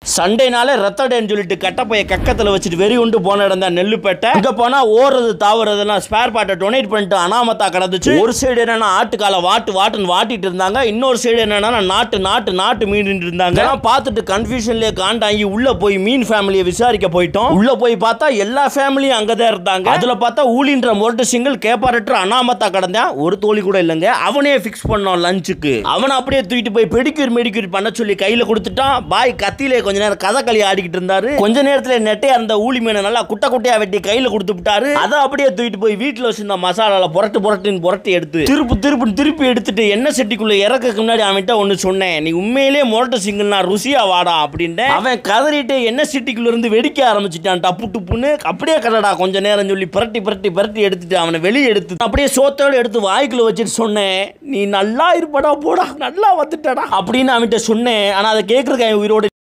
சண்டேனாலே ரத்த டேன்னு சொல்லிட்டு கட்டப்பைய கக்கத்துல வச்சுட்டு வெறி உண்டு போன இடம் தான் நெல்லுப்பேட்டை இங்க போனா ஓடுறது தாவுறதெல்லாம் ஸ்பேர் பார்ட்டை டொனேட் பண்ணிட்டு அனாமத்தா கிடந்துச்சு ஒரு சைடு என்னன்னா ஆட்டுக்கால வாட்டு வாட்டுன்னு வாட்டிட்டு இருந்தாங்க இன்னொரு சைடு என்னன்னா நாட்டு நாட்டு நாட்டு மீன் இருந்தாங்க இதெல்லாம் பார்த்துட்டு கன்ஃபியூஷன்லயே காண்டாங்கி உள்ள போய் மீன் ஃபேமிலியை விசாரிக்க போயிட்டோம் உள்ள போய் பார்த்தா எல்லா ஃபேமிலியும் அங்கதான் இருந்தாங்க அதுல பார்த்தா ஊழின்ற மொரட்டு சிங்கிள் கேப்பாரற்ற அனாமத்தா கிடந்தான் ஒரு தோழி கூட இல்லைங்க அவனே ஃபிக்ஸ் பண்ணோம் லஞ்சுக்கு அவனை அப்படியே தூக்கிட்டு போய் பெடிக்யூர் மெடிக்யூர் பண்ண சொல்லி கையில கொடுத்துட்டான் பாய் கத்தியிலே கொஞ்ச நேரம் கதகளி ஆடிக்கிட்டு இருந்தாரு கொஞ்ச நேரத்துல நெட்டையா இருந்த ஊழி மீனை நல்லா குட்டை குட்டையா வெட்டி கையில கொடுத்து விட்டாரு அதை அப்படியே தூக்கிட்டு போய் வீட்டுல வச்சிருந்த மசாலால புரட்டு புரட்டுன்னு புரட்டி எடுத்து திருப்பு திருப்புன்னு திருப்பி எடுத்துட்டு எண்ணெய் சட்டிக்குள்ள இறக்கக்கு முன்னாடி அவன்கிட்ட ஒன்னு சொன்னேன் நீ உண்மையிலேயே முரட்டு சிங்கிள்னா ருசியா வாடா அப்படின்ட்டு அவன் கதறிட்டு எண்ணெய் சட்டிக்குள்ள இருந்து வெடிக்க ஆரம்பிச்சிட்டான் டப்பு டுப்புன்னு அப்படியே கடடா கொஞ்ச நேரம் சொல்லி புரட்டி புரட்டி புரட்டி எடுத்துட்டு அவனை வெளியே எடுத்து அப்படியே சோத்தோட எடுத்து வாய்க்குள்ள வச்சுட்டு சொன்னேன் நீ நல்லா இருப்படா போடா நல்லா வந்துட்டடா அப்படின்னு அவன்கிட்ட சொன்னேன் ஆனா அதை கேட்கறதுக்கு அவன் உயிரோட